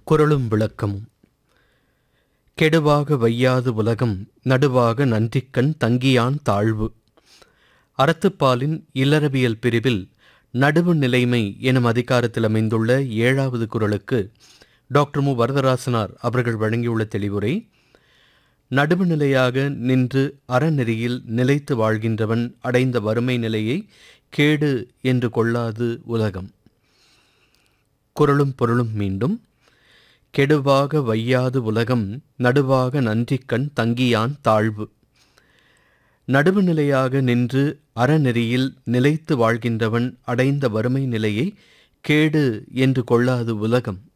குரலும் விளக்கமும் கெடுவாக வையாது உலகம் நடுவாக நன்றிக்கண் தங்கியான் தாழ்வு அறத்துப்பாலின் இல்லறவியல் பிரிவில் நடுவு நிலைமை எனும் அதிகாரத்தில் அமைந்துள்ள ஏழாவது குரலுக்கு டாக்டர் மு வரதராசனார் அவர்கள் வழங்கியுள்ள தெளிவுரை நடுவு நிலையாக நின்று அறநெறியில் நிலைத்து வாழ்கின்றவன் அடைந்த வறுமை நிலையை கேடு என்று கொள்ளாது உலகம் குரலும் பொருளும் மீண்டும் கெடுவாக வையாது உலகம் நடுவாக நன்றிக்கண் தங்கியான் தாழ்வு நடுவு நிலையாக நின்று அறநெறியில் நிலைத்து வாழ்கின்றவன் அடைந்த வறுமை நிலையை கேடு என்று கொள்ளாது உலகம்